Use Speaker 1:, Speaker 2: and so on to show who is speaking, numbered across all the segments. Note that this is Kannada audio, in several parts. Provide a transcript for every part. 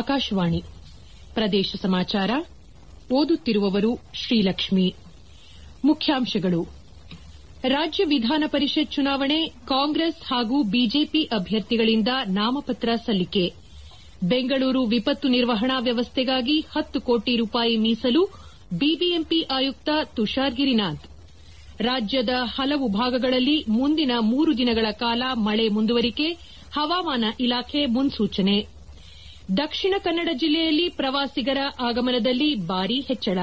Speaker 1: ಆಕಾಶವಾಣಿ ಪ್ರದೇಶ ಸಮಾಚಾರ ಓದುತ್ತಿರುವವರು ಶ್ರೀಲಕ್ಷ್ಮಿ ಮುಖ್ಯಾಂಶಗಳು ರಾಜ್ಯ ವಿಧಾನ ಪರಿಷತ್ ಚುನಾವಣೆ ಕಾಂಗ್ರೆಸ್ ಹಾಗೂ ಬಿಜೆಪಿ ಅಭ್ಯರ್ಥಿಗಳಿಂದ ನಾಮಪತ್ರ ಸಲ್ಲಿಕೆ ಬೆಂಗಳೂರು ವಿಪತ್ತು ನಿರ್ವಹಣಾ ವ್ಯವಸ್ಥೆಗಾಗಿ ಹತ್ತು ಕೋಟಿ ರೂಪಾಯಿ ಮೀಸಲು ಬಿಬಿಎಂಪಿ ಆಯುಕ್ತ ತುಷಾರ್ ಗಿರಿನಾಥ್ ರಾಜ್ಯದ ಹಲವು ಭಾಗಗಳಲ್ಲಿ ಮುಂದಿನ ಮೂರು ದಿನಗಳ ಕಾಲ ಮಳೆ ಮುಂದುವರಿಕೆ ಹವಾಮಾನ ಇಲಾಖೆ ಮುನ್ಸೂಚನೆ ದಕ್ಷಿಣ ಕನ್ನಡ ಜಿಲ್ಲೆಯಲ್ಲಿ ಪ್ರವಾಸಿಗರ ಆಗಮನದಲ್ಲಿ ಭಾರೀ ಹೆಚ್ಚಳ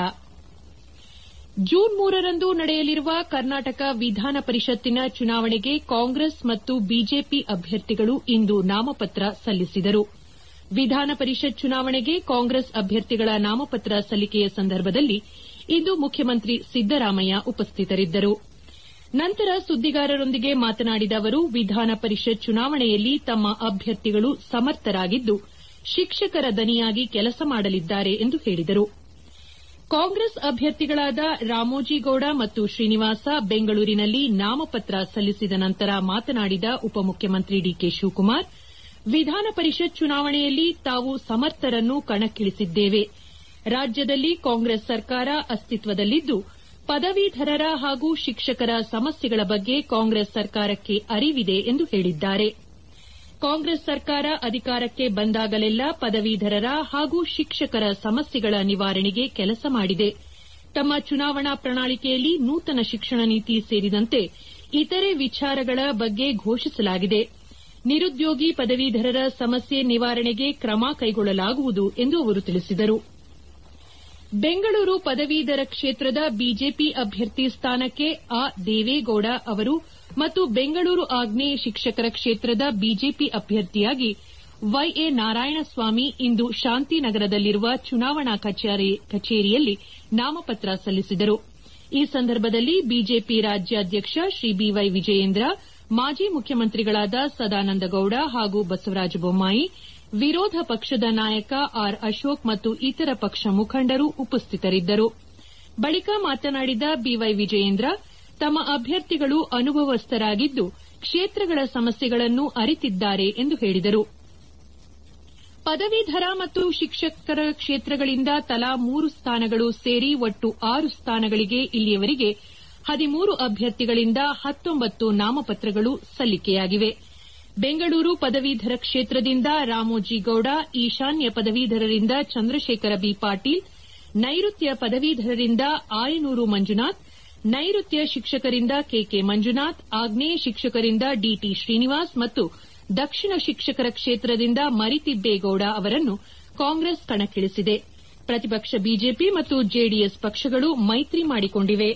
Speaker 1: ಜೂನ್ ಮೂರರಂದು ನಡೆಯಲಿರುವ ಕರ್ನಾಟಕ ವಿಧಾನ ಪರಿಷತ್ತಿನ ಚುನಾವಣೆಗೆ ಕಾಂಗ್ರೆಸ್ ಮತ್ತು ಬಿಜೆಪಿ ಅಭ್ಯರ್ಥಿಗಳು ಇಂದು ನಾಮಪತ್ರ ಸಲ್ಲಿಸಿದರು ವಿಧಾನ ಪರಿಷತ್ ಚುನಾವಣೆಗೆ ಕಾಂಗ್ರೆಸ್ ಅಭ್ಯರ್ಥಿಗಳ ನಾಮಪತ್ರ ಸಲ್ಲಿಕೆಯ ಸಂದರ್ಭದಲ್ಲಿ ಇಂದು ಮುಖ್ಯಮಂತ್ರಿ ಸಿದ್ದರಾಮಯ್ಯ ಉಪಸ್ಥಿತರಿದ್ದರು ನಂತರ ಸುದ್ದಿಗಾರರೊಂದಿಗೆ ಮಾತನಾಡಿದ ಅವರು ವಿಧಾನ ಪರಿಷತ್ ಚುನಾವಣೆಯಲ್ಲಿ ತಮ್ಮ ಅಭ್ಯರ್ಥಿಗಳು ಸಮರ್ಥರಾಗಿದ್ದು ಶಿಕ್ಷಕರ ದನಿಯಾಗಿ ಕೆಲಸ ಮಾಡಲಿದ್ದಾರೆ ಎಂದು ಹೇಳಿದರು ಕಾಂಗ್ರೆಸ್ ಅಭ್ಯರ್ಥಿಗಳಾದ ರಾಮೋಜಿಗೌಡ ಮತ್ತು ಶ್ರೀನಿವಾಸ ಬೆಂಗಳೂರಿನಲ್ಲಿ ನಾಮಪತ್ರ ಸಲ್ಲಿಸಿದ ನಂತರ ಮಾತನಾಡಿದ ಉಪಮುಖ್ಯಮಂತ್ರಿ ಡಿಕೆ ಶಿವಕುಮಾರ್ ವಿಧಾನ ಪರಿಷತ್ ಚುನಾವಣೆಯಲ್ಲಿ ತಾವು ಸಮರ್ಥರನ್ನು ಕಣಕ್ಕಿಳಿಸಿದ್ದೇವೆ ರಾಜ್ಯದಲ್ಲಿ ಕಾಂಗ್ರೆಸ್ ಸರ್ಕಾರ ಅಸ್ತಿತ್ವದಲ್ಲಿದ್ದು ಪದವೀಧರರ ಹಾಗೂ ಶಿಕ್ಷಕರ ಸಮಸ್ಯೆಗಳ ಬಗ್ಗೆ ಕಾಂಗ್ರೆಸ್ ಸರ್ಕಾರಕ್ಕೆ ಅರಿವಿದೆ ಎಂದು ಹೇಳಿದ್ದಾರೆ ಕಾಂಗ್ರೆಸ್ ಸರ್ಕಾರ ಅಧಿಕಾರಕ್ಕೆ ಬಂದಾಗಲೆಲ್ಲ ಪದವೀಧರರ ಹಾಗೂ ಶಿಕ್ಷಕರ ಸಮಸ್ಯೆಗಳ ನಿವಾರಣೆಗೆ ಕೆಲಸ ಮಾಡಿದೆ ತಮ್ಮ ಚುನಾವಣಾ ಪ್ರಣಾಳಿಕೆಯಲ್ಲಿ ನೂತನ ಶಿಕ್ಷಣ ನೀತಿ ಸೇರಿದಂತೆ ಇತರೆ ವಿಚಾರಗಳ ಬಗ್ಗೆ ಘೋಷಿಸಲಾಗಿದೆ ನಿರುದ್ಯೋಗಿ ಪದವೀಧರರ ಸಮಸ್ಯೆ ನಿವಾರಣೆಗೆ ಕ್ರಮ ಕೈಗೊಳ್ಳಲಾಗುವುದು ಎಂದು ಅವರು ತಿಳಿಸಿದರು ಬೆಂಗಳೂರು ಪದವೀಧರ ಕ್ಷೇತ್ರದ ಬಿಜೆಪಿ ಅಭ್ಯರ್ಥಿ ಸ್ಥಾನಕ್ಕೆ ಆ ದೇವೇಗೌಡ ಅವರು ಮತ್ತು ಬೆಂಗಳೂರು ಆಗ್ನೇಯ ಶಿಕ್ಷಕರ ಕ್ಷೇತ್ರದ ಬಿಜೆಪಿ ಅಭ್ಯರ್ಥಿಯಾಗಿ ವೈಎ ನಾರಾಯಣಸ್ವಾಮಿ ಇಂದು ಶಾಂತಿನಗರದಲ್ಲಿರುವ ಚುನಾವಣಾ ಕಚೇರಿಯಲ್ಲಿ ನಾಮಪತ್ರ ಸಲ್ಲಿಸಿದರು ಈ ಸಂದರ್ಭದಲ್ಲಿ ಬಿಜೆಪಿ ರಾಜ್ಯಾಧ್ಯಕ್ಷ ಶ್ರೀ ಬಿವೈ ವಿಜಯೇಂದ್ರ ಮಾಜಿ ಮುಖ್ಯಮಂತ್ರಿಗಳಾದ ಸದಾನಂದಗೌಡ ಹಾಗೂ ಬಸವರಾಜ ಬೊಮ್ಮಾಯಿ ವಿರೋಧ ಪಕ್ಷದ ನಾಯಕ ಆರ್ ಅಶೋಕ್ ಮತ್ತು ಇತರ ಪಕ್ಷ ಮುಖಂಡರು ಉಪಸ್ಥಿತರಿದ್ದರು ಬಳಿಕ ಮಾತನಾಡಿದ ಬಿವೈ ವಿಜಯೇಂದ್ರ ತಮ್ಮ ಅಭ್ಯರ್ಥಿಗಳು ಅನುಭವಸ್ಥರಾಗಿದ್ದು ಕ್ಷೇತ್ರಗಳ ಸಮಸ್ಯೆಗಳನ್ನು ಅರಿತಿದ್ದಾರೆ ಎಂದು ಹೇಳಿದರು ಪದವೀಧರ ಮತ್ತು ಶಿಕ್ಷಕರ ಕ್ಷೇತ್ರಗಳಿಂದ ತಲಾ ಮೂರು ಸ್ಥಾನಗಳು ಸೇರಿ ಒಟ್ಟು ಆರು ಸ್ಥಾನಗಳಿಗೆ ಇಲ್ಲಿಯವರೆಗೆ ಹದಿಮೂರು ಅಭ್ಯರ್ಥಿಗಳಿಂದ ಹತ್ತೊಂಬತ್ತು ನಾಮಪತ್ರಗಳು ಸಲ್ಲಿಕೆಯಾಗಿವೆ ಬೆಂಗಳೂರು ಪದವೀಧರ ಕ್ಷೇತ್ರದಿಂದ ರಾಮೋಜಿಗೌಡ ಈಶಾನ್ಯ ಪದವೀಧರರಿಂದ ಚಂದ್ರಶೇಖರ ಬಿ ಪಾಟೀಲ್ ನೈಋತ್ಯ ಪದವೀಧರರಿಂದ ಆಯನೂರು ಮಂಜುನಾಥ್ ನೈಋತ್ಯ ಶಿಕ್ಷಕರಿಂದ ಕೆಕೆ ಮಂಜುನಾಥ್ ಆಗ್ನೇಯ ಶಿಕ್ಷಕರಿಂದ ಡಿಟಿ ಶ್ರೀನಿವಾಸ್ ಮತ್ತು ದಕ್ಷಿಣ ಶಿಕ್ಷಕರ ಕ್ಷೇತ್ರದಿಂದ ಮರಿತಿಬ್ಬೇಗೌಡ ಅವರನ್ನು ಕಾಂಗ್ರೆಸ್ ಕಣಕ್ಕಿಳಿಸಿದೆ ಪ್ರತಿಪಕ್ಷ ಬಿಜೆಪಿ ಮತ್ತು ಜೆಡಿಎಸ್ ಪಕ್ಷಗಳು ಮೈತ್ರಿ ಮಾಡಿಕೊಂಡಿವೆ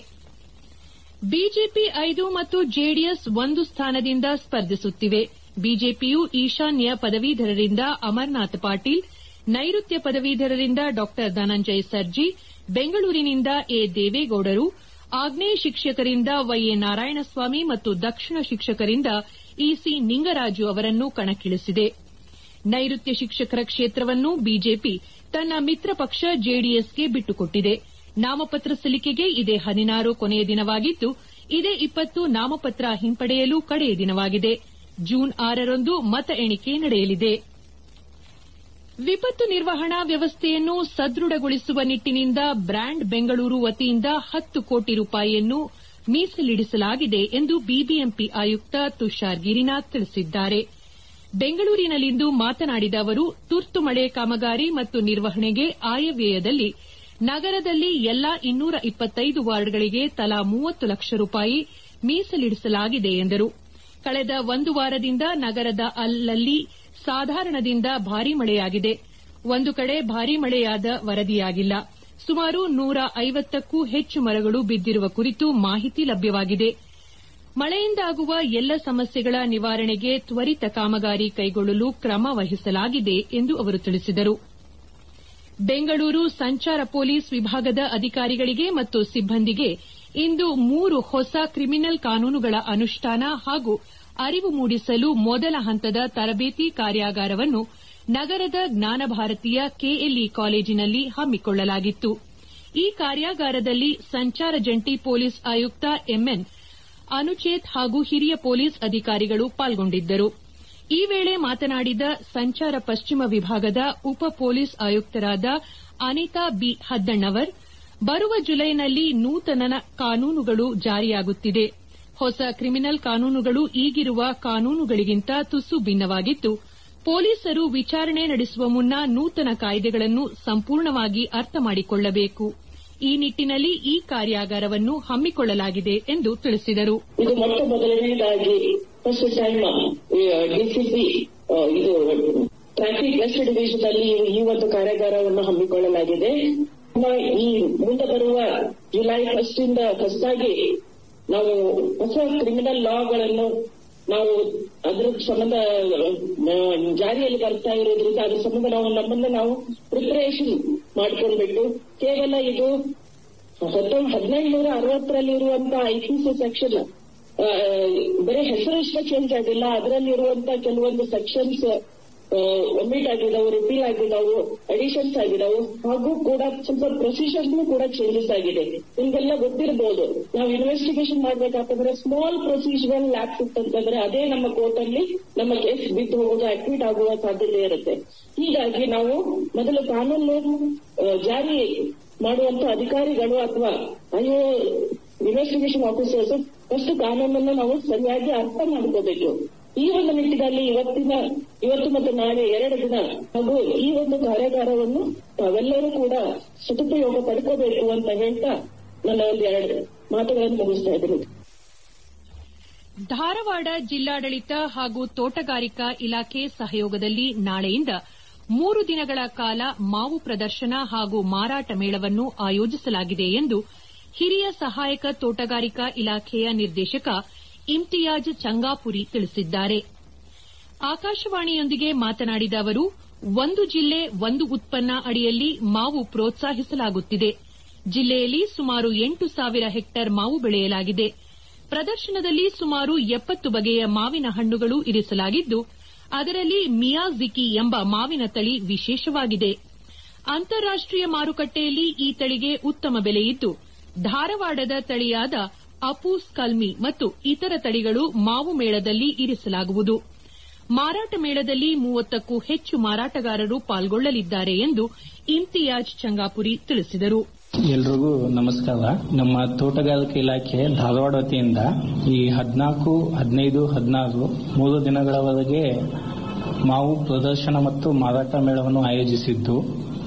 Speaker 1: ಬಿಜೆಪಿ ಐದು ಮತ್ತು ಜೆಡಿಎಸ್ ಒಂದು ಸ್ಥಾನದಿಂದ ಸ್ಪರ್ಧಿಸುತ್ತಿವೆ ಬಿಜೆಪಿಯು ಈಶಾನ್ಯ ಪದವೀಧರರಿಂದ ಅಮರನಾಥ್ ಪಾಟೀಲ್ ನೈಋತ್ಯ ಪದವೀಧರರಿಂದ ಡಾ ಧನಂಜಯ ಸರ್ಜಿ ಬೆಂಗಳೂರಿನಿಂದ ಎ ದೇವೇಗೌಡರು ಆಗ್ನೇಯ ಶಿಕ್ಷಕರಿಂದ ವೈಎ ನಾರಾಯಣಸ್ವಾಮಿ ಮತ್ತು ದಕ್ಷಿಣ ಶಿಕ್ಷಕರಿಂದ ಇಸಿ ನಿಂಗರಾಜು ಅವರನ್ನು ಕಣಕ್ಕಿಳಿಸಿದೆ ನೈಋತ್ಯ ಶಿಕ್ಷಕರ ಕ್ಷೇತ್ರವನ್ನು ಬಿಜೆಪಿ ತನ್ನ ಮಿತ್ರ ಪಕ್ಷ ಜೆಡಿಎಸ್ಗೆ ಬಿಟ್ಟುಕೊಟ್ಟಿದೆ ನಾಮಪತ್ರ ಸಲ್ಲಿಕೆಗೆ ಇದೇ ಹದಿನಾರು ಕೊನೆಯ ದಿನವಾಗಿದ್ದು ಇದೇ ಇಪ್ಪತ್ತು ನಾಮಪತ್ರ ಹಿಂಪಡೆಯಲು ಕಡೆಯ ದಿನವಾಗಿದೆ ಜೂನ್ ಆರರಂದು ಮತ ಎಣಿಕೆ ನಡೆಯಲಿದೆ ವಿಪತ್ತು ನಿರ್ವಹಣಾ ವ್ಯವಸ್ಥೆಯನ್ನು ಸದೃಢಗೊಳಿಸುವ ನಿಟ್ಟಿನಿಂದ ಬ್ರ್ಯಾಂಡ್ ಬೆಂಗಳೂರು ವತಿಯಿಂದ ಹತ್ತು ಕೋಟಿ ರೂಪಾಯಿಯನ್ನು ಮೀಸಲಿಡಿಸಲಾಗಿದೆ ಎಂದು ಬಿಬಿಎಂಪಿ ಆಯುಕ್ತ ತುಷಾರ್ ಗಿರಿನಾಥ್ ತಿಳಿಸಿದ್ದಾರೆ ಬೆಂಗಳೂರಿನಲ್ಲಿಂದು ಮಾತನಾಡಿದ ಅವರು ತುರ್ತು ಮಳೆ ಕಾಮಗಾರಿ ಮತ್ತು ನಿರ್ವಹಣೆಗೆ ಆಯವ್ಯಯದಲ್ಲಿ ನಗರದಲ್ಲಿ ಎಲ್ಲಾ ಇನ್ನೂರ ಇಪ್ಪತ್ತೈದು ವಾರ್ಡ್ಗಳಿಗೆ ತಲಾ ಮೂವತ್ತು ಲಕ್ಷ ರೂಪಾಯಿ ಮೀಸಲಿಡಿಸಲಾಗಿದೆ ಎಂದರು ಕಳೆದ ಒಂದು ವಾರದಿಂದ ನಗರದ ಅಲ್ಲಲ್ಲಿ ಸಾಧಾರಣದಿಂದ ಭಾರೀ ಮಳೆಯಾಗಿದೆ ಒಂದು ಕಡೆ ಭಾರೀ ಮಳೆಯಾದ ವರದಿಯಾಗಿಲ್ಲ ಸುಮಾರು ನೂರ ಐವತ್ತಕ್ಕೂ ಹೆಚ್ಚು ಮರಗಳು ಬಿದ್ದಿರುವ ಕುರಿತು ಮಾಹಿತಿ ಲಭ್ಯವಾಗಿದೆ ಮಳೆಯಿಂದಾಗುವ ಎಲ್ಲ ಸಮಸ್ಯೆಗಳ ನಿವಾರಣೆಗೆ ತ್ವರಿತ ಕಾಮಗಾರಿ ಕೈಗೊಳ್ಳಲು ಕ್ರಮ ವಹಿಸಲಾಗಿದೆ ಎಂದು ಅವರು ತಿಳಿಸಿದರು ಬೆಂಗಳೂರು ಸಂಚಾರ ಪೊಲೀಸ್ ವಿಭಾಗದ ಅಧಿಕಾರಿಗಳಿಗೆ ಮತ್ತು ಸಿಬ್ಬಂದಿಗೆ ಇಂದು ಮೂರು ಹೊಸ ಕ್ರಿಮಿನಲ್ ಕಾನೂನುಗಳ ಅನುಷ್ಠಾನ ಹಾಗೂ ಅರಿವು ಮೂಡಿಸಲು ಮೊದಲ ಹಂತದ ತರಬೇತಿ ಕಾರ್ಯಾಗಾರವನ್ನು ನಗರದ ಜ್ಞಾನಭಾರತಿಯ ಕೆಎಲ್ಇ ಕಾಲೇಜಿನಲ್ಲಿ ಹಮ್ಮಿಕೊಳ್ಳಲಾಗಿತ್ತು ಈ ಕಾರ್ಯಾಗಾರದಲ್ಲಿ ಸಂಚಾರ ಜಂಟಿ ಪೊಲೀಸ್ ಆಯುಕ್ತ ಎಂಎನ್ ಅನುಚೇತ್ ಹಾಗೂ ಹಿರಿಯ ಪೊಲೀಸ್ ಅಧಿಕಾರಿಗಳು ಪಾಲ್ಗೊಂಡಿದ್ದರು ಈ ವೇಳೆ ಮಾತನಾಡಿದ ಸಂಚಾರ ಪಶ್ಚಿಮ ವಿಭಾಗದ ಉಪ ಪೊಲೀಸ್ ಆಯುಕ್ತರಾದ ಅನಿತಾ ಬಿ ಹದ್ದಣ್ಣವರ್ ಬರುವ ಜುಲೈನಲ್ಲಿ ನೂತನ ಕಾನೂನುಗಳು ಜಾರಿಯಾಗುತ್ತಿದೆ ಹೊಸ ಕ್ರಿಮಿನಲ್ ಕಾನೂನುಗಳು ಈಗಿರುವ ಕಾನೂನುಗಳಿಗಿಂತ ತುಸು ಭಿನ್ನವಾಗಿದ್ದು ಪೊಲೀಸರು ವಿಚಾರಣೆ ನಡೆಸುವ ಮುನ್ನ ನೂತನ ಕಾಯ್ದೆಗಳನ್ನು ಸಂಪೂರ್ಣವಾಗಿ ಅರ್ಥ ಮಾಡಿಕೊಳ್ಳಬೇಕು ಈ ನಿಟ್ಟಿನಲ್ಲಿ ಈ ಕಾರ್ಯಾಗಾರವನ್ನು ಹಮ್ಮಿಕೊಳ್ಳಲಾಗಿದೆ ಎಂದು ತಿಳಿಸಿದರು
Speaker 2: ಇದು ಮೊಟ್ಟ ಮೊದಲನೇದಾಗಿ ಫಸ್ಟ್ ಟೈಮ್ ಡಿಸಿಪಿ ಇದು ಟ್ರಾಫಿಕ್ ವೆಸ್ಟ್ ಡಿವಿಷನ್ ಅಲ್ಲಿ ಈ ಒಂದು ಕಾರ್ಯಾಗಾರವನ್ನು ಹಮ್ಮಿಕೊಳ್ಳಲಾಗಿದೆ ಈ ಮುಂದೆ ಬರುವ ಜುಲೈ ಫಸ್ಟ್ ಇಂದ ಹೊಸದಾಗಿ ನಾವು ಹೊಸ ಕ್ರಿಮಿನಲ್ ಲಾಗಳನ್ನು ನಾವು ಅದ್ರ ಸಂಬಂಧ ಜಾರಿಯಲ್ಲಿ ಬರ್ತಾ ಇರೋದ್ರಿಂದ ಅದ್ರ ಸಂಬಂಧ ನಾವು ನಮ್ಮನ್ನ ನಾವು ಪ್ರಿಪರೇಷನ್ ಮಾಡ್ಕೊಳ್ಬೇಕು ಕೇವಲ ಇದು ಹತ್ತೊಂಬ ಹದಿನೈದುನೂರ ಅರವತ್ತರಲ್ಲಿ ಇರುವಂತಹ ಐಪಿಸಿ ಸೆಕ್ಷನ್ ಬರೀ ಹೆಸರಷ್ಟೇ ಚೇಂಜ್ ಆಗಿಲ್ಲ ಅದರಲ್ಲಿರುವಂತ ಕೆಲವೊಂದು ಸೆಕ್ಷನ್ಸ್ ಒಮಿಟ್ ಆಗಿದಾವು ರಿಪೀಲ್ ಆಗಿದಾವು ಅಡಿಷನ್ಸ್ ಆಗಿದಾವು ಹಾಗೂ ಕೂಡ ಸ್ವಲ್ಪ ಪ್ರೊಸೀಜರ್ಸ್ ಕೂಡ ಚೇಂಜಸ್ ಆಗಿದೆ ನಿಮ್ಗೆಲ್ಲ ಗೊತ್ತಿರಬಹುದು ನಾವು ಇನ್ವೆಸ್ಟಿಗೇಷನ್ ಮಾಡ್ಬೇಕಾತಂದ್ರೆ ಸ್ಮಾಲ್ ಪ್ರೊಸೀಜರ್ ಲ್ಯಾಪ್ಸ್ ಇತ್ತಂತಂದ್ರೆ ಅದೇ ನಮ್ಮ ಕೋರ್ಟ್ ಅಲ್ಲಿ ನಮ್ಮ ಕೇಸ್ ಬಿದ್ದು ಹೋಗೋದು ಅಕ್ವಿಟ್ ಆಗುವ ಸಾಧ್ಯತೆ ಇರುತ್ತೆ ಹೀಗಾಗಿ ನಾವು ಮೊದಲು ಕಾನೂನು ಜಾರಿ ಮಾಡುವಂತ ಅಧಿಕಾರಿಗಳು ಅಥವಾ ಅಯ್ಯೋ ಇನ್ವೆಸ್ಟಿಗೇಷನ್ ಆಫೀಸರ್ಸ್ ಫಸ್ಟ್ ಕಾನೂನನ್ನು ನಾವು ಸರಿಯಾಗಿ ಅರ್ಥ ಮಾಡ್ಕೋಬೇಕು ಈ ಒಂದು ನಿಟ್ಟಿನಲ್ಲಿ ಇವತ್ತಿನ ಇವತ್ತು ಮತ್ತು ನಾಳೆ ಎರಡು ದಿನ ಹಾಗೂ ಈ ಒಂದು ಕಾರ್ಯಾಗಾರವನ್ನು ತಾವೆಲ್ಲರೂ ಕೂಡ ಸದುಪಯೋಗ ಪಡ್ಕೋಬೇಕು ಅಂತ ಹೇಳ್ತಾ ನನ್ನ ಒಂದು ಎರಡು ಮಾತುಗಳನ್ನು ಮುಗಿಸ್ತಾ ಇದ್ದೀನಿ
Speaker 1: ಧಾರವಾಡ ಜಿಲ್ಲಾಡಳಿತ ಹಾಗೂ ತೋಟಗಾರಿಕಾ ಇಲಾಖೆ ಸಹಯೋಗದಲ್ಲಿ ನಾಳೆಯಿಂದ ಮೂರು ದಿನಗಳ ಕಾಲ ಮಾವು ಪ್ರದರ್ಶನ ಹಾಗೂ ಮಾರಾಟ ಮೇಳವನ್ನು ಆಯೋಜಿಸಲಾಗಿದೆ ಎಂದು ಹಿರಿಯ ಸಹಾಯಕ ತೋಟಗಾರಿಕಾ ಇಲಾಖೆಯ ನಿರ್ದೇಶಕ ಇಮ್ತಿಯಾಜ್ ಚಂಗಾಪುರಿ ತಿಳಿಸಿದ್ದಾರೆ ಆಕಾಶವಾಣಿಯೊಂದಿಗೆ ಮಾತನಾಡಿದ ಅವರು ಒಂದು ಜಿಲ್ಲೆ ಒಂದು ಉತ್ಪನ್ನ ಅಡಿಯಲ್ಲಿ ಮಾವು ಪ್ರೋತ್ಸಾಹಿಸಲಾಗುತ್ತಿದೆ ಜಿಲ್ಲೆಯಲ್ಲಿ ಸುಮಾರು ಎಂಟು ಸಾವಿರ ಹೆಕ್ಟೇರ್ ಮಾವು ಬೆಳೆಯಲಾಗಿದೆ ಪ್ರದರ್ಶನದಲ್ಲಿ ಸುಮಾರು ಎಪ್ಪತ್ತು ಬಗೆಯ ಮಾವಿನ ಹಣ್ಣುಗಳು ಇರಿಸಲಾಗಿದ್ದು ಅದರಲ್ಲಿ ಮಿಯಾಜಿಕಿ ಎಂಬ ಮಾವಿನ ತಳಿ ವಿಶೇಷವಾಗಿದೆ ಅಂತಾರಾಷ್ಟೀಯ ಮಾರುಕಟ್ಟೆಯಲ್ಲಿ ಈ ತಳಿಗೆ ಉತ್ತಮ ಬೆಲೆಯಿದ್ದು ಧಾರವಾಡದ ತಳಿಯಾದ ಅಪೂಸ್ ಕಲ್ಮಿ ಮತ್ತು ಇತರ ತಳಿಗಳು ಮಾವು ಮೇಳದಲ್ಲಿ ಇರಿಸಲಾಗುವುದು ಮಾರಾಟ ಮೇಳದಲ್ಲಿ ಮೂವತ್ತಕ್ಕೂ ಹೆಚ್ಚು ಮಾರಾಟಗಾರರು ಪಾಲ್ಗೊಳ್ಳಲಿದ್ದಾರೆ ಎಂದು ಇಮ್ತಿಯಾಜ್ ಚಂಗಾಪುರಿ ತಿಳಿಸಿದರು
Speaker 3: ಎಲ್ರಿಗೂ ನಮಸ್ಕಾರ ನಮ್ಮ ತೋಟಗಾರಿಕೆ ಇಲಾಖೆ ಧಾರವಾಡ ವತಿಯಿಂದ ಈ ಹದಿನಾಲ್ಕು ಹದಿನೈದು ಹದಿನಾರು ಮೂರು ದಿನಗಳವರೆಗೆ ಮಾವು ಪ್ರದರ್ಶನ ಮತ್ತು ಮಾರಾಟ ಮೇಳವನ್ನು ಆಯೋಜಿಸಿದ್ದು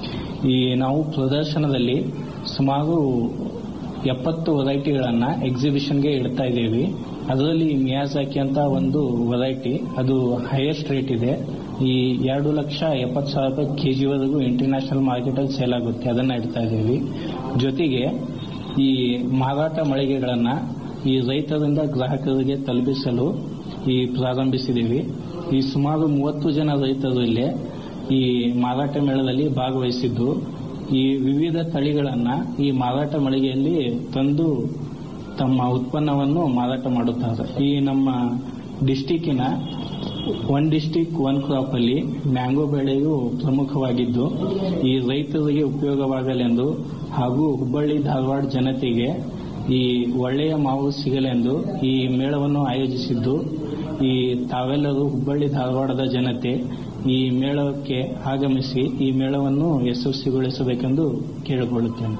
Speaker 3: ಈ ನಾವು ಪ್ರದರ್ಶನದಲ್ಲಿ ಸುಮಾರು ಎಪ್ಪತ್ತು ವೆರೈಟಿಗಳನ್ನ ಎಕ್ಸಿಬಿಷನ್ಗೆ ಇಡ್ತಾ ಇದ್ದೀವಿ ಅದರಲ್ಲಿ ಮಿಯಾಜಾಕಿ ಅಂತ ಒಂದು ವೆರೈಟಿ ಅದು ಹೈಯೆಸ್ಟ್ ರೇಟ್ ಇದೆ ಈ ಎರಡು ಲಕ್ಷ ಎಪ್ಪತ್ತು ಸಾವಿರ ರೂಪಾಯಿ ಕೆಜಿವರೆಗೂ ಇಂಟರ್ನ್ಯಾಷನಲ್ ಮಾರ್ಕೆಟಲ್ಲಿ ಸೇಲ್ ಆಗುತ್ತೆ ಅದನ್ನ ಇಡ್ತಾ ಇದ್ದೀವಿ ಜೊತೆಗೆ ಈ ಮಾರಾಟ ಮಳಿಗೆಗಳನ್ನ ಈ ರೈತರಿಂದ ಗ್ರಾಹಕರಿಗೆ ತಲುಪಿಸಲು ಈ ಪ್ರಾರಂಭಿಸಿದ್ದೀವಿ ಈ ಸುಮಾರು ಮೂವತ್ತು ಜನ ರೈತರು ಇಲ್ಲಿ ಈ ಮಾರಾಟ ಮೇಳದಲ್ಲಿ ಭಾಗವಹಿಸಿದ್ದು ಈ ವಿವಿಧ ತಳಿಗಳನ್ನ ಈ ಮಾರಾಟ ಮಳಿಗೆಯಲ್ಲಿ ತಂದು ತಮ್ಮ ಉತ್ಪನ್ನವನ್ನು ಮಾರಾಟ ಮಾಡುತ್ತಾರೆ ಈ ನಮ್ಮ ಡಿಸ್ಟಿಕ್ಕಿನ ಒನ್ ಡಿಸ್ಟಿಕ್ ಒನ್ ಕ್ರಾಪ್ ಅಲ್ಲಿ ಮ್ಯಾಂಗೋ ಬೆಳೆಯು ಪ್ರಮುಖವಾಗಿದ್ದು ಈ ರೈತರಿಗೆ ಉಪಯೋಗವಾಗಲೆಂದು ಹಾಗೂ ಹುಬ್ಬಳ್ಳಿ ಧಾರವಾಡ ಜನತೆಗೆ ಈ ಒಳ್ಳೆಯ ಮಾವು ಸಿಗಲೆಂದು ಈ ಮೇಳವನ್ನು ಆಯೋಜಿಸಿದ್ದು ಈ ತಾವೆಲ್ಲರೂ ಹುಬ್ಬಳ್ಳಿ ಧಾರವಾಡದ ಜನತೆ ಈ ಮೇಳಕ್ಕೆ ಆಗಮಿಸಿ ಈ ಮೇಳವನ್ನು ಯಶಸ್ವಿಗೊಳಿಸಬೇಕೆಂದು ಕೇಳಿಕೊಳ್ಳುತ್ತೇನೆ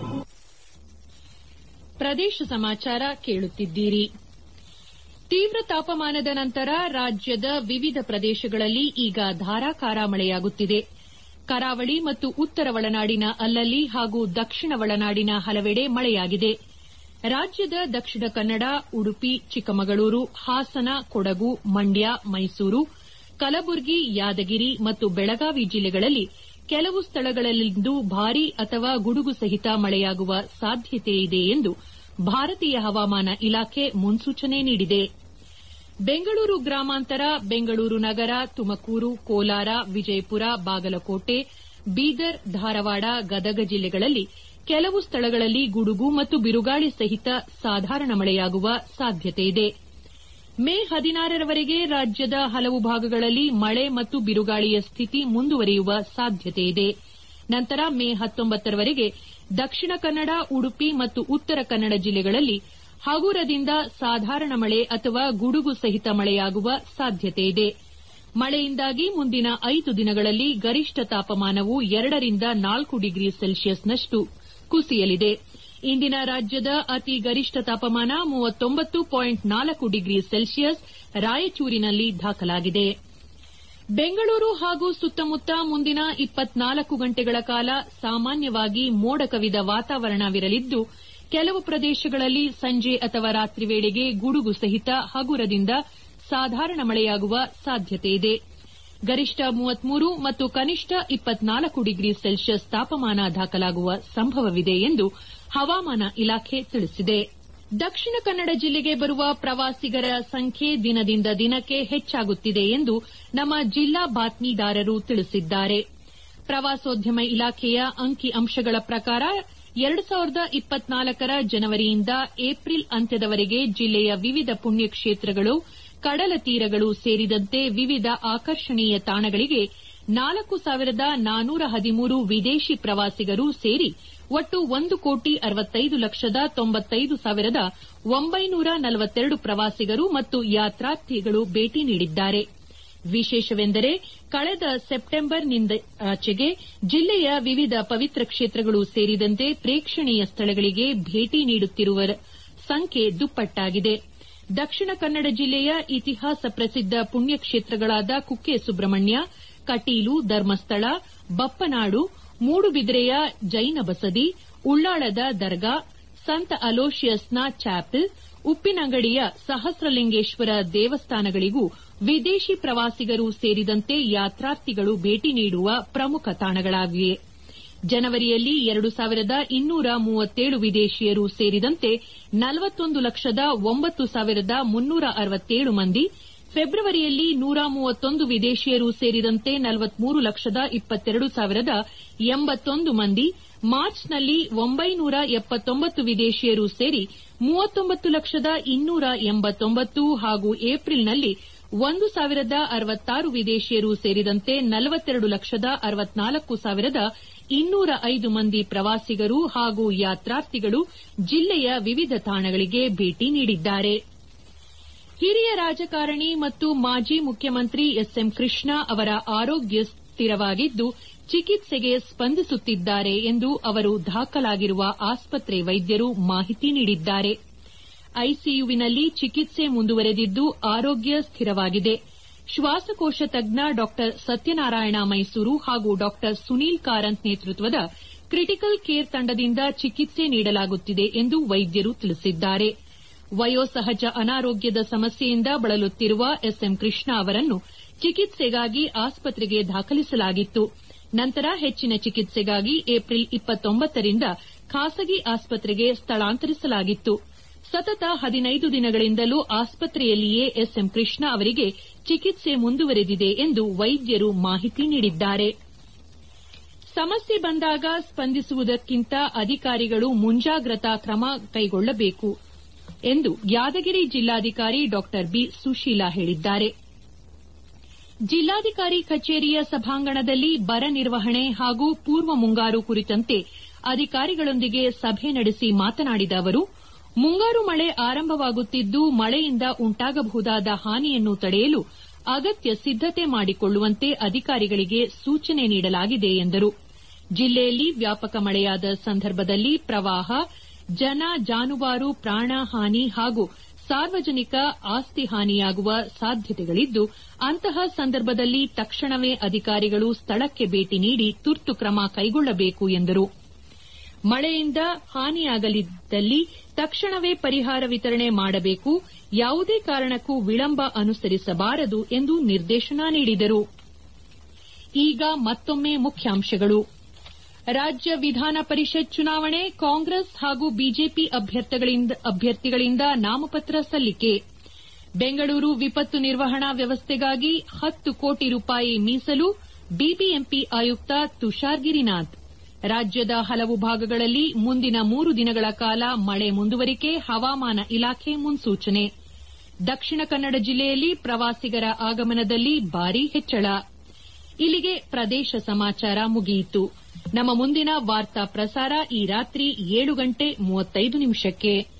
Speaker 1: ಪ್ರದೇಶ ಸಮಾಚಾರ ಕೇಳುತ್ತಿದ್ದೀರಿ ತೀವ್ರ ತಾಪಮಾನದ ನಂತರ ರಾಜ್ಯದ ವಿವಿಧ ಪ್ರದೇಶಗಳಲ್ಲಿ ಈಗ ಧಾರಾಕಾರ ಮಳೆಯಾಗುತ್ತಿದೆ ಕರಾವಳಿ ಮತ್ತು ಉತ್ತರ ಒಳನಾಡಿನ ಅಲ್ಲಲ್ಲಿ ಹಾಗೂ ದಕ್ಷಿಣ ಒಳನಾಡಿನ ಹಲವೆಡೆ ಮಳೆಯಾಗಿದೆ ರಾಜ್ಯದ ದಕ್ಷಿಣ ಕನ್ನಡ ಉಡುಪಿ ಚಿಕ್ಕಮಗಳೂರು ಹಾಸನ ಕೊಡಗು ಮಂಡ್ಯ ಮೈಸೂರು ಕಲಬುರಗಿ ಯಾದಗಿರಿ ಮತ್ತು ಬೆಳಗಾವಿ ಜಿಲ್ಲೆಗಳಲ್ಲಿ ಕೆಲವು ಸ್ಥಳಗಳಲ್ಲಿಂದು ಭಾರೀ ಅಥವಾ ಗುಡುಗು ಸಹಿತ ಮಳೆಯಾಗುವ ಸಾಧ್ಯತೆಯಿದೆ ಎಂದು ಭಾರತೀಯ ಹವಾಮಾನ ಇಲಾಖೆ ಮುನ್ಸೂಚನೆ ನೀಡಿದೆ ಬೆಂಗಳೂರು ಗ್ರಾಮಾಂತರ ಬೆಂಗಳೂರು ನಗರ ತುಮಕೂರು ಕೋಲಾರ ವಿಜಯಪುರ ಬಾಗಲಕೋಟೆ ಬೀದರ್ ಧಾರವಾಡ ಗದಗ ಜಿಲ್ಲೆಗಳಲ್ಲಿ ಕೆಲವು ಸ್ಥಳಗಳಲ್ಲಿ ಗುಡುಗು ಮತ್ತು ಬಿರುಗಾಳಿ ಸಹಿತ ಸಾಧಾರಣ ಮಳೆಯಾಗುವ ಸಾಧ್ಯತೆಯಿದೆ ಮೇ ಹದಿನಾರರವರೆಗೆ ರಾಜ್ಯದ ಹಲವು ಭಾಗಗಳಲ್ಲಿ ಮಳೆ ಮತ್ತು ಬಿರುಗಾಳಿಯ ಸ್ಥಿತಿ ಮುಂದುವರಿಯುವ ಸಾಧ್ಯತೆಯಿದೆ ನಂತರ ಮೇ ಹತ್ತೊಂಬತ್ತರವರೆಗೆ ದಕ್ಷಿಣ ಕನ್ನಡ ಉಡುಪಿ ಮತ್ತು ಉತ್ತರ ಕನ್ನಡ ಜಿಲ್ಲೆಗಳಲ್ಲಿ ಹಗುರದಿಂದ ಸಾಧಾರಣ ಮಳೆ ಅಥವಾ ಗುಡುಗು ಸಹಿತ ಮಳೆಯಾಗುವ ಸಾಧ್ಯತೆಯಿದೆ ಮಳೆಯಿಂದಾಗಿ ಮುಂದಿನ ಐದು ದಿನಗಳಲ್ಲಿ ಗರಿಷ್ಠ ತಾಪಮಾನವು ಎರಡರಿಂದ ನಾಲ್ಕು ಡಿಗ್ರಿ ಸೆಲ್ಸಿಯಸ್ನಷ್ಟು ಕುಸಿಯಲಿದೆ ಇಂದಿನ ರಾಜ್ಯದ ಅತಿ ಗರಿಷ್ಠ ತಾಪಮಾನ ಮೂವತ್ತೊಂಬತ್ತು ಪಾಯಿಂಟ್ ನಾಲ್ಕು ಡಿಗ್ರಿ ಸೆಲ್ಸಿಯಸ್ ರಾಯಚೂರಿನಲ್ಲಿ ದಾಖಲಾಗಿದೆ ಬೆಂಗಳೂರು ಹಾಗೂ ಸುತ್ತಮುತ್ತ ಮುಂದಿನ ಇಪ್ಪತ್ನಾಲ್ಕು ಗಂಟೆಗಳ ಕಾಲ ಸಾಮಾನ್ಯವಾಗಿ ಮೋಡ ಕವಿದ ವಾತಾವರಣವಿರಲಿದ್ದು ಕೆಲವು ಪ್ರದೇಶಗಳಲ್ಲಿ ಸಂಜೆ ಅಥವಾ ರಾತ್ರಿ ವೇಳೆಗೆ ಗುಡುಗು ಸಹಿತ ಹಗುರದಿಂದ ಸಾಧಾರಣ ಮಳೆಯಾಗುವ ಸಾಧ್ಯತೆಯಿದೆ ಗರಿಷ್ಠ ಮೂವತ್ಮೂರು ಮತ್ತು ಕನಿಷ್ಠ ಇಪ್ಪತ್ನಾಲ್ಕು ಡಿಗ್ರಿ ಸೆಲ್ಸಿಯಸ್ ತಾಪಮಾನ ದಾಖಲಾಗುವ ಸಂಭವವಿದೆ ಎಂದು ಹವಾಮಾನ ಇಲಾಖೆ ತಿಳಿಸಿದೆ ದಕ್ಷಿಣ ಕನ್ನಡ ಜಿಲ್ಲೆಗೆ ಬರುವ ಪ್ರವಾಸಿಗರ ಸಂಖ್ಯೆ ದಿನದಿಂದ ದಿನಕ್ಕೆ ಹೆಚ್ಚಾಗುತ್ತಿದೆ ಎಂದು ನಮ್ಮ ಜಿಲ್ಲಾ ಬಾತ್ಮೀದಾರರು ತಿಳಿಸಿದ್ದಾರೆ ಪ್ರವಾಸೋದ್ಯಮ ಇಲಾಖೆಯ ಅಂಕಿ ಅಂಶಗಳ ಪ್ರಕಾರ ಎರಡು ಸಾವಿರದ ಇಪ್ಪತ್ನಾಲ್ಕರ ಜನವರಿಯಿಂದ ಏಪ್ರಿಲ್ ಅಂತ್ಯದವರೆಗೆ ಜಿಲ್ಲೆಯ ವಿವಿಧ ಪುಣ್ಯಕ್ಷೇತ್ರಗಳು ಕಡಲ ತೀರಗಳು ಸೇರಿದಂತೆ ವಿವಿಧ ಆಕರ್ಷಣೀಯ ತಾಣಗಳಿಗೆ ನಾಲ್ಕು ಸಾವಿರದ ನಾನೂರ ಹದಿಮೂರು ವಿದೇಶಿ ಪ್ರವಾಸಿಗರು ಸೇರಿ ಒಟ್ಟು ಒಂದು ಕೋಟಿ ಅರವತ್ತೈದು ಲಕ್ಷದ ತೊಂಬತ್ತೈದು ಸಾವಿರದ ಒಂಬೈನೂರ ನಲವತ್ತೆರಡು ಪ್ರವಾಸಿಗರು ಮತ್ತು ಯಾತ್ರಾರ್ಥಿಗಳು ಭೇಟಿ ನೀಡಿದ್ದಾರೆ ವಿಶೇಷವೆಂದರೆ ಕಳೆದ ಸೆಪ್ಟೆಂಬರ್ನಿಂದಾಚೆಗೆ ಜಿಲ್ಲೆಯ ವಿವಿಧ ಪವಿತ್ರ ಕ್ಷೇತ್ರಗಳು ಸೇರಿದಂತೆ ಪ್ರೇಕ್ಷಣೀಯ ಸ್ಥಳಗಳಿಗೆ ಭೇಟಿ ನೀಡುತ್ತಿರುವವರ ಸಂಖ್ಯೆ ದುಪ್ಪಟ್ಟಾಗಿದೆ ದಕ್ಷಿಣ ಕನ್ನಡ ಜಿಲ್ಲೆಯ ಇತಿಹಾಸ ಪ್ರಸಿದ್ದ ಪುಣ್ಯಕ್ಷೇತ್ರಗಳಾದ ಕುಕ್ಕೆ ಸುಬ್ರಹ್ಮಣ್ಯ ಕಟೀಲು ಧರ್ಮಸ್ಥಳ ಬಪ್ಪನಾಡು ಮೂಡುಬಿದಿರೆಯ ಜೈನ ಬಸದಿ ಉಳ್ಳಾಳದ ದರ್ಗಾ ಸಂತ ಅಲೋಶಿಯಸ್ನ ಚಾಪಲ್ ಉಪ್ಪಿನಂಗಡಿಯ ಸಹಸ್ರಲಿಂಗೇಶ್ವರ ದೇವಸ್ಥಾನಗಳಿಗೂ ವಿದೇಶಿ ಪ್ರವಾಸಿಗರು ಸೇರಿದಂತೆ ಯಾತ್ರಾರ್ಥಿಗಳು ಭೇಟಿ ನೀಡುವ ಪ್ರಮುಖ ತಾಣಗಳಾಗಿವೆ ಜನವರಿಯಲ್ಲಿ ಎರಡು ಸಾವಿರದ ಇನ್ನೂರ ಮೂವತ್ತೇಳು ವಿದೇಶಿಯರು ಸೇರಿದಂತೆ ನಲವತ್ತೊಂದು ಲಕ್ಷದ ಒಂಬತ್ತು ಸಾವಿರದ ಮುನ್ನೂರ ಅರವತ್ತೇಳು ಮಂದಿ ಫೆಬ್ರವರಿಯಲ್ಲಿ ನೂರ ಮೂವತ್ತೊಂದು ವಿದೇಶಿಯರು ಸೇರಿದಂತೆ ನಲವತ್ಮೂರು ಲಕ್ಷದ ಇಪ್ಪತ್ತೆರಡು ಸಾವಿರದ ಎಂಬತ್ತೊಂದು ಮಂದಿ ಮಾರ್ಚ್ನಲ್ಲಿ ಒಂಬೈನೂರ ಎಪ್ಪತ್ತೊಂಬತ್ತು ವಿದೇಶಿಯರು ಸೇರಿ ಮೂವತ್ತೊಂಬತ್ತು ಲಕ್ಷದ ಇನ್ನೂರ ಎಂಬತ್ತೊಂಬತ್ತು ಹಾಗೂ ಏಪ್ರಿಲ್ನಲ್ಲಿ ಒಂದು ಸಾವಿರದ ಅರವತ್ತಾರು ವಿದೇಶಿಯರು ಸೇರಿದಂತೆ ನಲವತ್ತೆರಡು ಲಕ್ಷದ ಅರವತ್ನಾಲ್ಕು ಸಾವಿರದ ಇನ್ನೂರ ಐದು ಮಂದಿ ಪ್ರವಾಸಿಗರು ಹಾಗೂ ಯಾತ್ರಾರ್ಥಿಗಳು ಜಿಲ್ಲೆಯ ವಿವಿಧ ತಾಣಗಳಿಗೆ ಭೇಟಿ ನೀಡಿದ್ದಾರೆ ಹಿರಿಯ ರಾಜಕಾರಣಿ ಮತ್ತು ಮಾಜಿ ಮುಖ್ಯಮಂತ್ರಿ ಎಸ್ಎಂ ಕೃಷ್ಣ ಅವರ ಆರೋಗ್ಯ ಸ್ಥಿರವಾಗಿದ್ದು ಚಿಕಿತ್ಸೆಗೆ ಸ್ಪಂದಿಸುತ್ತಿದ್ದಾರೆ ಎಂದು ಅವರು ದಾಖಲಾಗಿರುವ ಆಸ್ಪತ್ರೆ ವೈದ್ಯರು ಮಾಹಿತಿ ನೀಡಿದ್ದಾರೆ ಐಸಿಯುವಿನಲ್ಲಿ ಚಿಕಿತ್ಸೆ ಮುಂದುವರೆದಿದ್ದು ಆರೋಗ್ಯ ಸ್ಥಿರವಾಗಿದೆ ಶ್ವಾಸಕೋಶ ತಜ್ಞ ಡಾ ಸತ್ಯನಾರಾಯಣ ಮೈಸೂರು ಹಾಗೂ ಡಾ ಸುನೀಲ್ ಕಾರಂತ್ ನೇತೃತ್ವದ ಕ್ರಿಟಿಕಲ್ ಕೇರ್ ತಂಡದಿಂದ ಚಿಕಿತ್ಸೆ ನೀಡಲಾಗುತ್ತಿದೆ ಎಂದು ವೈದ್ಯರು ತಿಳಿಸಿದ್ದಾರೆ ವಯೋಸಹಜ ಅನಾರೋಗ್ಯದ ಸಮಸ್ಯೆಯಿಂದ ಬಳಲುತ್ತಿರುವ ಎಸ್ಎಂ ಕೃಷ್ಣ ಅವರನ್ನು ಚಿಕಿತ್ಸೆಗಾಗಿ ಆಸ್ಪತ್ರೆಗೆ ದಾಖಲಿಸಲಾಗಿತ್ತು ನಂತರ ಹೆಚ್ಚಿನ ಚಿಕಿತ್ಸೆಗಾಗಿ ಏಪ್ರಿಲ್ ಇಪ್ಪತ್ತೊಂಬತ್ತರಿಂದ ಖಾಸಗಿ ಆಸ್ಪತ್ರೆಗೆ ಸ್ಥಳಾಂತರಿಸಲಾಗಿತ್ತು ಸತತ ಹದಿನೈದು ದಿನಗಳಿಂದಲೂ ಆಸ್ಪತ್ರೆಯಲ್ಲಿಯೇ ಎಸ್ಎಂ ಕೃಷ್ಣ ಅವರಿಗೆ ಚಿಕಿತ್ಸೆ ಮುಂದುವರೆದಿದೆ ಎಂದು ವೈದ್ಯರು ಮಾಹಿತಿ ನೀಡಿದ್ದಾರೆ ಸಮಸ್ಯೆ ಬಂದಾಗ ಸ್ಪಂದಿಸುವುದಕ್ಕಿಂತ ಅಧಿಕಾರಿಗಳು ಮುಂಜಾಗ್ರತಾ ಕ್ರಮ ಕೈಗೊಳ್ಳಬೇಕು ಎಂದು ಯಾದಗಿರಿ ಜಿಲ್ಲಾಧಿಕಾರಿ ಡಾ ಬಿ ಸುಶೀಲಾ ಹೇಳಿದ್ದಾರೆ ಜಿಲ್ಲಾಧಿಕಾರಿ ಕಚೇರಿಯ ಸಭಾಂಗಣದಲ್ಲಿ ಬರ ನಿರ್ವಹಣೆ ಹಾಗೂ ಪೂರ್ವ ಮುಂಗಾರು ಕುರಿತಂತೆ ಅಧಿಕಾರಿಗಳೊಂದಿಗೆ ಸಭೆ ನಡೆಸಿ ಮಾತನಾಡಿದ ಅವರು ಮುಂಗಾರು ಮಳೆ ಆರಂಭವಾಗುತ್ತಿದ್ದು ಮಳೆಯಿಂದ ಉಂಟಾಗಬಹುದಾದ ಹಾನಿಯನ್ನು ತಡೆಯಲು ಅಗತ್ಯ ಸಿದ್ದತೆ ಮಾಡಿಕೊಳ್ಳುವಂತೆ ಅಧಿಕಾರಿಗಳಿಗೆ ಸೂಚನೆ ನೀಡಲಾಗಿದೆ ಎಂದರು ಜಿಲ್ಲೆಯಲ್ಲಿ ವ್ಯಾಪಕ ಮಳೆಯಾದ ಸಂದರ್ಭದಲ್ಲಿ ಪ್ರವಾಹ ಜನ ಜಾನುವಾರು ಪ್ರಾಣ ಹಾನಿ ಹಾಗೂ ಸಾರ್ವಜನಿಕ ಆಸ್ತಿ ಹಾನಿಯಾಗುವ ಸಾಧ್ಯತೆಗಳಿದ್ದು ಅಂತಹ ಸಂದರ್ಭದಲ್ಲಿ ತಕ್ಷಣವೇ ಅಧಿಕಾರಿಗಳು ಸ್ಥಳಕ್ಕೆ ಭೇಟಿ ನೀಡಿ ತುರ್ತು ಕ್ರಮ ಕೈಗೊಳ್ಳಬೇಕು ಎಂದರು ಮಳೆಯಿಂದ ಹಾನಿಯಾಗಲಿದ್ದಲ್ಲಿ ತಕ್ಷಣವೇ ಪರಿಹಾರ ವಿತರಣೆ ಮಾಡಬೇಕು ಯಾವುದೇ ಕಾರಣಕ್ಕೂ ವಿಳಂಬ ಅನುಸರಿಸಬಾರದು ಎಂದು ನಿರ್ದೇಶನ ನೀಡಿದರು ಈಗ ಮತ್ತೊಮ್ಮೆ ಮುಖ್ಯಾಂಶಗಳು ರಾಜ್ಯ ವಿಧಾನ ಪರಿಷತ್ ಚುನಾವಣೆ ಕಾಂಗ್ರೆಸ್ ಹಾಗೂ ಬಿಜೆಪಿ ಅಭ್ಯರ್ಥಿಗಳಿಂದ ನಾಮಪತ್ರ ಸಲ್ಲಿಕೆ ಬೆಂಗಳೂರು ವಿಪತ್ತು ನಿರ್ವಹಣಾ ವ್ಯವಸ್ಥೆಗಾಗಿ ಹತ್ತು ಕೋಟಿ ರೂಪಾಯಿ ಮೀಸಲು ಬಿಬಿಎಂಪಿ ಆಯುಕ್ತ ತುಷಾರ್ ಗಿರಿನಾಥ್ ರಾಜ್ಯದ ಹಲವು ಭಾಗಗಳಲ್ಲಿ ಮುಂದಿನ ಮೂರು ದಿನಗಳ ಕಾಲ ಮಳೆ ಮುಂದುವರಿಕೆ ಹವಾಮಾನ ಇಲಾಖೆ ಮುನ್ಸೂಚನೆ ದಕ್ಷಿಣ ಕನ್ನಡ ಜಿಲ್ಲೆಯಲ್ಲಿ ಪ್ರವಾಸಿಗರ ಆಗಮನದಲ್ಲಿ ಭಾರೀ ಹೆಚ್ಚಳ ಇಲ್ಲಿಗೆ ಪ್ರದೇಶ ಸಮಾಚಾರ ಮುಗಿಯಿತು ನಮ್ಮ ಮುಂದಿನ ವಾರ್ತಾ ಪ್ರಸಾರ ಈ ರಾತ್ರಿ ಏಳು ಗಂಟೆ ಮೂವತ್ತೈದು ನಿಮಿಷಕ್ಕೆ